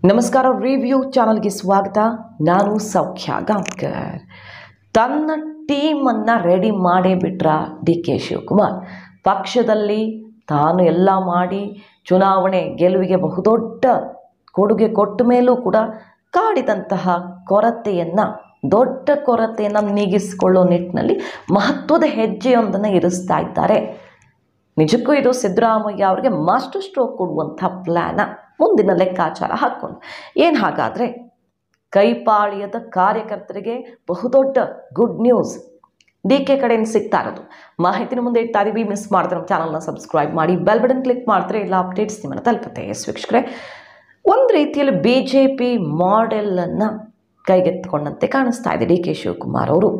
ನಮಸ್ಕಾರ ರಿವ್ಯೂ ಚಾನಲ್ಗೆ ಸ್ವಾಗತ ನಾನು ಸೌಖ್ಯ ಗಾಂವ್ಕರ್ ತನ್ನ ಟೀಮನ್ನು ರೆಡಿ ಮಾಡೇ ಬಿಟ್ರ ಡಿ ಕೆ ಶಿವಕುಮಾರ್ ಪಕ್ಷದಲ್ಲಿ ತಾನು ಎಲ್ಲ ಮಾಡಿ ಚುನಾವಣೆ ಗೆಲುವಿಗೆ ಬಹುದೊಡ್ಡ ಕೊಡುಗೆ ಕೊಟ್ಟ ಮೇಲೂ ಕೂಡ ಕಾಡಿದಂತಹ ಕೊರತೆಯನ್ನು ದೊಡ್ಡ ಕೊರತೆಯನ್ನು ನೀಗಿಸಿಕೊಳ್ಳೋ ನಿಟ್ಟಿನಲ್ಲಿ ಮಹತ್ವದ ಹೆಜ್ಜೆಯೊಂದನ್ನು ಇರಿಸ್ತಾ ಇದ್ದಾರೆ ನಿಜಕ್ಕೂ ಇದು ಸಿದ್ದರಾಮಯ್ಯ ಅವರಿಗೆ ಮಾಸ್ಟರ್ ಸ್ಟ್ರೋಕ್ ಕೊಡುವಂಥ ಪ್ಲ್ಯಾನ ಮುಂದಿನ ಲೆಕ್ಕಾಚಾರ ಹಾಕ್ಕೊಂಡು ಏನು ಹಾಗಾದರೆ ಕೈಪಾಳ್ಯದ ಕಾರ್ಯಕರ್ತರಿಗೆ ಬಹುದೊಡ್ಡ ಗುಡ್ ನ್ಯೂಸ್ ಡಿ ಕೆ ಕಡೆಯಿಂದ ಸಿಗ್ತಾ ಇರೋದು ಮಾಹಿತಿನ ಮುಂದೆ ಇಡ್ತಾ ಇದೀವಿ ಮಿಸ್ ಮಾಡಿದ್ರೆ ನಮ್ಮ ಚಾನಲ್ನ ಸಬ್ಸ್ಕ್ರೈಬ್ ಮಾಡಿ ಬೆಲ್ ಬಟನ್ ಕ್ಲಿಕ್ ಮಾಡಿದ್ರೆ ಎಲ್ಲ ಅಪ್ಡೇಟ್ಸ್ ನಿಮ್ಮನ್ನು ತಲುಪುತ್ತೆ ಎಸ್ ವೀಕ್ಷಕರೇ ಒಂದು ರೀತಿಯಲ್ಲಿ ಬಿ ಜೆ ಪಿ ಮಾಡೆಲನ್ನು ಕೈಗೆತ್ತಿಕೊಂಡಂತೆ ಕಾಣಿಸ್ತಾ ಇದೆ ಡಿ ಕೆ ಶಿವಕುಮಾರ್ ಅವರು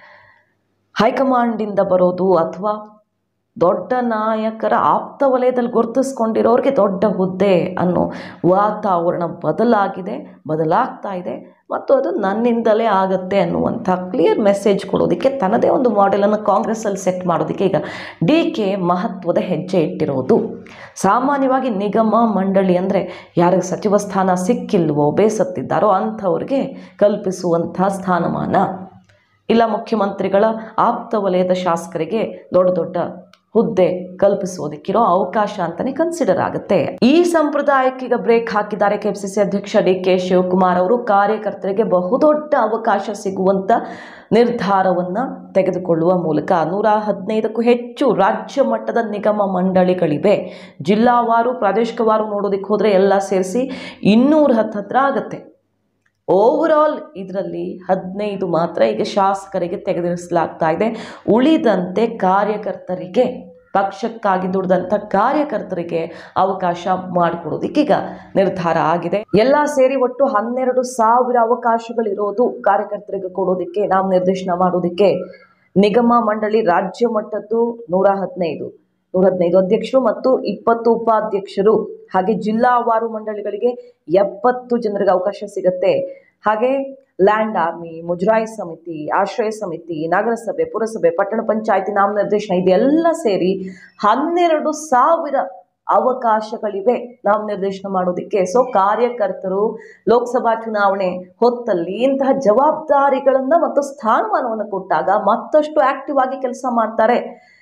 ಹೈಕಮಾಂಡಿಂದ ಬರೋದು ಅಥವಾ ದೊಡ್ಡ ನಾಯಕರ ಆಪ್ತ ವಲಯದಲ್ಲಿ ಗುರುತಿಸ್ಕೊಂಡಿರೋರಿಗೆ ದೊಡ್ಡ ಹುದ್ದೆ ಅನ್ನೋ ವಾತಾವರಣ ಬದಲಾಗಿದೆ ಬದಲಾಗ್ತಾ ಇದೆ ಮತ್ತು ಅದು ನನ್ನಿಂದಲೇ ಆಗುತ್ತೆ ಅನ್ನುವಂಥ ಕ್ಲಿಯರ್ ಮೆಸೇಜ್ ಕೊಡೋದಕ್ಕೆ ತನ್ನದೇ ಒಂದು ಮಾಡೆಲನ್ನು ಕಾಂಗ್ರೆಸ್ಸಲ್ಲಿ ಸೆಟ್ ಮಾಡೋದಕ್ಕೆ ಈಗ ಡಿ ಕೆ ಮಹತ್ವದ ಹೆಜ್ಜೆ ಇಟ್ಟಿರೋದು ಸಾಮಾನ್ಯವಾಗಿ ನಿಗಮ ಮಂಡಳಿ ಅಂದರೆ ಯಾರಿಗೆ ಸಚಿವ ಸ್ಥಾನ ಸಿಕ್ಕಿಲ್ವೋ ಬೇಸತ್ತಿದ್ದಾರೋ ಅಂಥವ್ರಿಗೆ ಕಲ್ಪಿಸುವಂಥ ಸ್ಥಾನಮಾನ ಇಲ್ಲ ಮುಖ್ಯಮಂತ್ರಿಗಳ ಆಪ್ತ ವಲಯದ ಶಾಸಕರಿಗೆ ದೊಡ್ಡ ದೊಡ್ಡ ಹುದ್ದೆ ಕಲ್ಪಿಸೋದಕ್ಕಿರೋ ಅವಕಾಶ ಅಂತಲೇ ಕನ್ಸಿಡರ್ ಆಗುತ್ತೆ ಈ ಸಂಪ್ರದಾಯಕ್ಕೆ ಈಗ ಬ್ರೇಕ್ ಹಾಕಿದ್ದಾರೆ ಕೆಪಿಸಿಸಿ ಅಧ್ಯಕ್ಷ ಡಿ ಕೆ ಶಿವಕುಮಾರ್ ಅವರು ಕಾರ್ಯಕರ್ತರಿಗೆ ಬಹುದೊಡ್ಡ ಅವಕಾಶ ಸಿಗುವಂತ ನಿರ್ಧಾರವನ್ನ ತೆಗೆದುಕೊಳ್ಳುವ ಮೂಲಕ ನೂರ ಹದಿನೈದಕ್ಕೂ ಹೆಚ್ಚು ರಾಜ್ಯ ಮಟ್ಟದ ನಿಗಮ ಮಂಡಳಿಗಳಿವೆ ಜಿಲ್ಲಾವಾರು ಪ್ರಾದೇಶಿಕವಾರು ನೋಡೋದಕ್ಕೆ ಹೋದರೆ ಎಲ್ಲ ಸೇರಿಸಿ ಇನ್ನೂರ ಹತ್ತತ್ರ ಆಗುತ್ತೆ ಓವರಾಲ್ ಇದರಲ್ಲಿ ಹದಿನೈದು ಮಾತ್ರ ಈಗ ಶಾಸಕರಿಗೆ ತೆಗೆದಿರಿಸಲಾಗ್ತಾ ಇದೆ ಉಳಿದಂತೆ ಕಾರ್ಯಕರ್ತರಿಗೆ ಪಕ್ಷಕ್ಕಾಗಿ ದುಡಿದಂಥ ಕಾರ್ಯಕರ್ತರಿಗೆ ಅವಕಾಶ ಮಾಡಿಕೊಡೋದಕ್ಕೀಗ ನಿರ್ಧಾರ ಆಗಿದೆ ಎಲ್ಲ ಸೇರಿ ಒಟ್ಟು ಹನ್ನೆರಡು ಸಾವಿರ ಅವಕಾಶಗಳಿರೋದು ಕಾರ್ಯಕರ್ತರಿಗೆ ಕೊಡೋದಕ್ಕೆ ನಾವು ನಿರ್ದೇಶನ ಮಾಡೋದಕ್ಕೆ ನಿಗಮ ಮಂಡಳಿ ರಾಜ್ಯ ಮಟ್ಟದ್ದು ನೂರ ಹದಿನೈದು ನೂರ ಹದಿನೈದು ಅಧ್ಯಕ್ಷರು ಮತ್ತು ಇಪ್ಪತ್ತು ಉಪಾಧ್ಯಕ್ಷರು ಹಾಗೆ ಜಿಲ್ಲಾವಾರು ಮಂಡಳಿಗಳಿಗೆ ಎಪ್ಪತ್ತು ಜನರಿಗೆ ಅವಕಾಶ ಸಿಗುತ್ತೆ ಹಾಗೆ ಲ್ಯಾಂಡ್ ಆರ್ಮಿ ಮುಜರಾಯಿ ಸಮಿತಿ ಆಶ್ರಯ ಸಮಿತಿ ನಗರಸಭೆ ಪುರಸಭೆ ಪಟ್ಟಣ ಪಂಚಾಯತಿ ನಾಮನಿರ್ದೇಶನ ಇದೆಲ್ಲ ಸೇರಿ ಹನ್ನೆರಡು ಸಾವಿರ ಅವಕಾಶಗಳಿವೆ ನಾಮನಿರ್ದೇಶನ ಮಾಡೋದಕ್ಕೆ ಸೊ ಕಾರ್ಯಕರ್ತರು ಲೋಕಸಭಾ ಚುನಾವಣೆ ಹೊತ್ತಲ್ಲಿ ಇಂತಹ ಜವಾಬ್ದಾರಿಗಳನ್ನು ಮತ್ತು ಸ್ಥಾನಮಾನವನ್ನು ಕೊಟ್ಟಾಗ ಮತ್ತಷ್ಟು ಆಕ್ಟಿವ್ ಆಗಿ ಕೆಲಸ ಮಾಡ್ತಾರೆ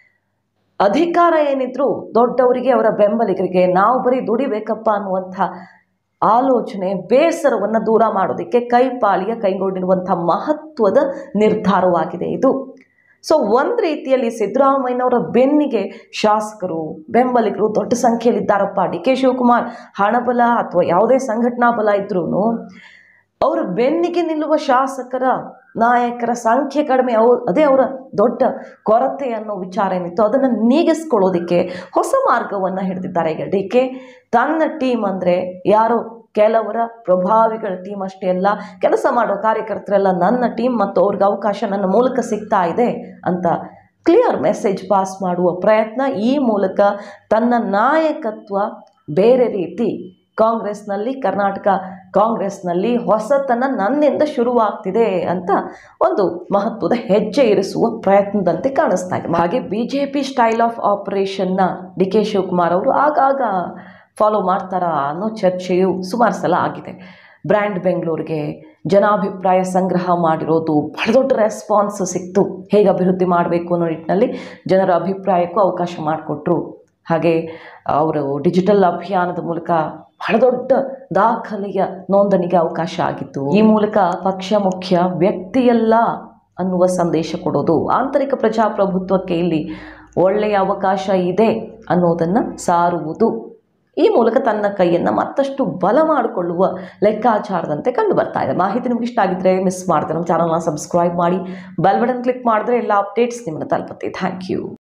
ಅಧಿಕಾರ ಏನಿದ್ರು ದೊಡ್ಡವರಿಗೆ ಅವರ ಬೆಂಬಲಿಗರಿಗೆ ನಾವು ಬರೀ ದುಡಿಬೇಕಪ್ಪ ಅನ್ನುವಂಥ ಆಲೋಚನೆ ಬೇಸರವನ್ನು ದೂರ ಮಾಡೋದಕ್ಕೆ ಕೈಪಾಳಿಯ ಕೈಗೊಂಡಿರುವಂಥ ಮಹತ್ವದ ನಿರ್ಧಾರವಾಗಿದೆ ಇದು ಸೊ ಒಂದು ರೀತಿಯಲ್ಲಿ ಸಿದ್ದರಾಮಯ್ಯನವರ ಬೆನ್ನಿಗೆ ಶಾಸಕರು ಬೆಂಬಲಿಗರು ದೊಡ್ಡ ಸಂಖ್ಯೆಯಲ್ಲಿದ್ದಾರಪ್ಪ ಡಿ ಕೆ ಶಿವಕುಮಾರ್ ಹಣಬಲ ಅಥವಾ ಯಾವುದೇ ಸಂಘಟನಾ ಬಲ ಇದ್ರೂ ಅವರ ಬೆನ್ನಿಗೆ ನಿಲ್ಲುವ ಶಾಸಕರ ನಾಯಕರ ಸಂಖ್ಯೆ ಕಡಿಮೆ ಅವು ಅದೇ ಅವರ ದೊಡ್ಡ ಕೊರತೆ ಅನ್ನೋ ವಿಚಾರ ಏನಿತ್ತು ಅದನ್ನು ನೀಗಿಸ್ಕೊಳ್ಳೋದಕ್ಕೆ ಹೊಸ ಮಾರ್ಗವನ್ನು ಹಿಡಿದಿದ್ದಾರೆ ಈಗ ಡಿ ಕೆ ತನ್ನ ಟೀಮ್ ಅಂದರೆ ಯಾರೋ ಕೆಲವರ ಪ್ರಭಾವಿಗಳ ಟೀಮ್ ಅಷ್ಟೇ ಅಲ್ಲ ಕೆಲಸ ಮಾಡೋ ಕಾರ್ಯಕರ್ತರೆಲ್ಲ ನನ್ನ ಟೀಮ್ ಮತ್ತು ಅವ್ರಿಗೆ ಅವಕಾಶ ನನ್ನ ಮೂಲಕ ಸಿಗ್ತಾ ಇದೆ ಅಂತ ಕ್ಲಿಯರ್ ಮೆಸೇಜ್ ಪಾಸ್ ಮಾಡುವ ಪ್ರಯತ್ನ ಈ ಮೂಲಕ ತನ್ನ ನಾಯಕತ್ವ ಬೇರೆ ರೀತಿ ಕಾಂಗ್ರೆಸ್ನಲ್ಲಿ ಕರ್ನಾಟಕ ಕಾಂಗ್ರೆಸ್ನಲ್ಲಿ ಹೊಸತನ ನನ್ನಿಂದ ಶುರುವಾಗ್ತಿದೆ ಅಂತ ಒಂದು ಮಹತ್ವದ ಹೆಜ್ಜೆ ಇರಿಸುವ ಪ್ರಯತ್ನದಂತೆ ಕಾಣಿಸ್ತಾ ಇದೆ ಹಾಗೆ B J P style of ಆಪರೇಷನ್ನ ಡಿ ಕೆ ಶಿವಕುಮಾರ್ ಅವರು ಆಗಾಗ ಫಾಲೋ ಮಾಡ್ತಾರಾ ಅನ್ನೋ ಚರ್ಚೆಯು ಸುಮಾರು ಸಲ ಆಗಿದೆ ಬ್ರ್ಯಾಂಡ್ ಬೆಂಗಳೂರಿಗೆ ಜನಾಭಿಪ್ರಾಯ ಸಂಗ್ರಹ ಮಾಡಿರೋದು ಬಹಳ ದೊಡ್ಡ ರೆಸ್ಪಾನ್ಸ್ ಸಿಕ್ತು ಹೇಗೆ ಅಭಿವೃದ್ಧಿ ಮಾಡಬೇಕು ಅನ್ನೋ ನಿಟ್ಟಿನಲ್ಲಿ ಜನರ ಅಭಿಪ್ರಾಯಕ್ಕೂ ಅವಕಾಶ ಮಾಡಿಕೊಟ್ರು ಹಾಗೆ ಅವರು ಡಿಜಿಟಲ್ ಅಭಿಯಾನದ ಮೂಲಕ ಬಹಳ ದೊಡ್ಡ ದಾಖಲೆಯ ನೋಂದಣಿಗೆ ಅವಕಾಶ ಆಗಿತ್ತು ಈ ಮೂಲಕ ಪಕ್ಷ ಮುಖ್ಯ ವ್ಯಕ್ತಿಯಲ್ಲ ಅನ್ನುವ ಸಂದೇಶ ಕೊಡೋದು ಆಂತರಿಕ ಪ್ರಜಾಪ್ರಭುತ್ವಕ್ಕೆ ಇಲ್ಲಿ ಒಳ್ಳೆಯ ಅವಕಾಶ ಇದೆ ಅನ್ನೋದನ್ನು ಸಾರುವುದು ಈ ಮೂಲಕ ತನ್ನ ಕೈಯನ್ನು ಮತ್ತಷ್ಟು ಬಲ ಮಾಡಿಕೊಳ್ಳುವ ಲೆಕ್ಕಾಚಾರದಂತೆ ಕಂಡು ಬರ್ತಾ ಇದೆ ಮಾಹಿತಿ ನಿಮ್ಗೆ ಇಷ್ಟ ಆಗಿದ್ರೆ ಮಿಸ್ ಮಾಡಿದ್ರೆ ನಮ್ಮ ಚಾನಲ್ನ ಸಬ್ಸ್ಕ್ರೈಬ್ ಮಾಡಿ ಬೆಲ್ ಬಟನ್ ಕ್ಲಿಕ್ ಮಾಡಿದ್ರೆ ಎಲ್ಲ ಅಪ್ಡೇಟ್ಸ್ ನಿಮ್ಮನ್ನು ತಲುಪುತ್ತೆ ಥ್ಯಾಂಕ್ ಯು